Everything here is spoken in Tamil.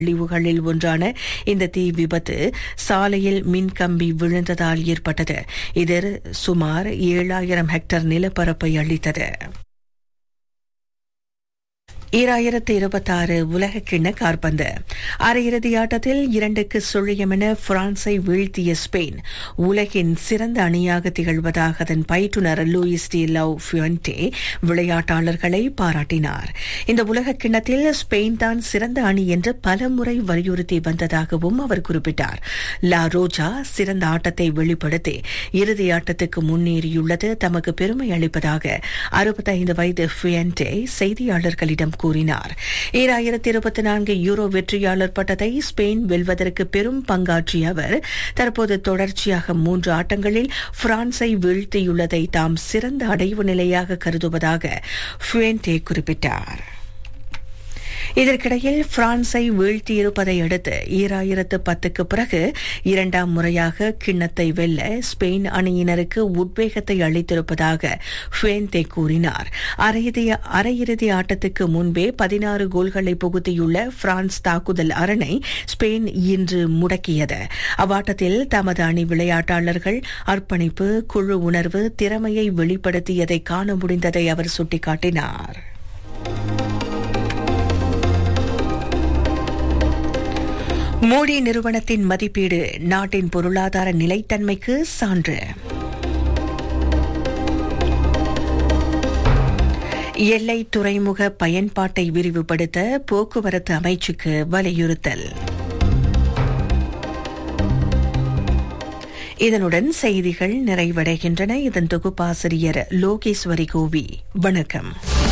அழிவுகளில் ஒன்றான இந்த தீ விபத்து சாலையில் மின்கம்பி விழுந்ததால் ஏற்பட்டது இதில் சுமார் ஏழாயிரம் ஹெக்டேர் நிலப்பரப்பை அளித்தது ஈராயிரத்து இருபத்தாறு உலகக்கிண்ண கார்பந்து அரையிறுதி ஆட்டத்தில் இரண்டுக்கு சுழியம் என பிரான்சை வீழ்த்திய ஸ்பெயின் உலகின் சிறந்த அணியாக திகழ்வதாக அதன் பயிற்றுநர் லூயிஸ் டி லவ் ஃபியன்டே விளையாட்டாளர்களை பாராட்டினார் இந்த உலக கிண்ணத்தில் ஸ்பெயின் தான் சிறந்த அணி என்று பலமுறை வலியுறுத்தி வந்ததாகவும் அவர் குறிப்பிட்டார் லா ரோஜா சிறந்த ஆட்டத்தை வெளிப்படுத்தி இறுதி ஆட்டத்துக்கு முன்னேறியுள்ளது தமக்கு பெருமை அளிப்பதாக அறுபத்தைந்து வயது ஃபியன்டே செய்தியாளர்களிடம் கூறினார் ஈராயிரத்தி இருபத்தி நான்கு யூரோ வெற்றியாளர் பட்டத்தை ஸ்பெயின் வெல்வதற்கு பெரும் பங்காற்றிய அவர் தற்போது தொடர்ச்சியாக மூன்று ஆட்டங்களில் பிரான்சை வீழ்த்தியுள்ளதை தாம் சிறந்த அடைவு நிலையாக கருதுவதாக ஃபுயன்டே குறிப்பிட்டார் இதற்கிடையில் பிரான்சை வீழ்த்தியிருப்பதை அடுத்து ஈராயிரத்து பத்துக்கு பிறகு இரண்டாம் முறையாக கிண்ணத்தை வெல்ல ஸ்பெயின் அணியினருக்கு உத்வேகத்தை அளித்திருப்பதாக ஃபேன்தே கூறினார் அரையிறுதி ஆட்டத்துக்கு முன்பே பதினாறு கோல்களை புகுத்தியுள்ள பிரான்ஸ் தாக்குதல் அரணை ஸ்பெயின் இன்று முடக்கியது அவ்வாட்டத்தில் தமது அணி விளையாட்டாளர்கள் அர்ப்பணிப்பு குழு உணர்வு திறமையை வெளிப்படுத்தியதை காண முடிந்ததை அவர் சுட்டிக்காட்டினார் மோடி நிறுவனத்தின் மதிப்பீடு நாட்டின் பொருளாதார நிலைத்தன்மைக்கு சான்று எல்லை துறைமுக பயன்பாட்டை விரிவுபடுத்த போக்குவரத்து அமைச்சுக்கு வலியுறுத்தல் இதனுடன் செய்திகள் நிறைவடைகின்றன இதன் தொகுப்பாசிரியர் லோகேஸ்வரி கோவி வணக்கம்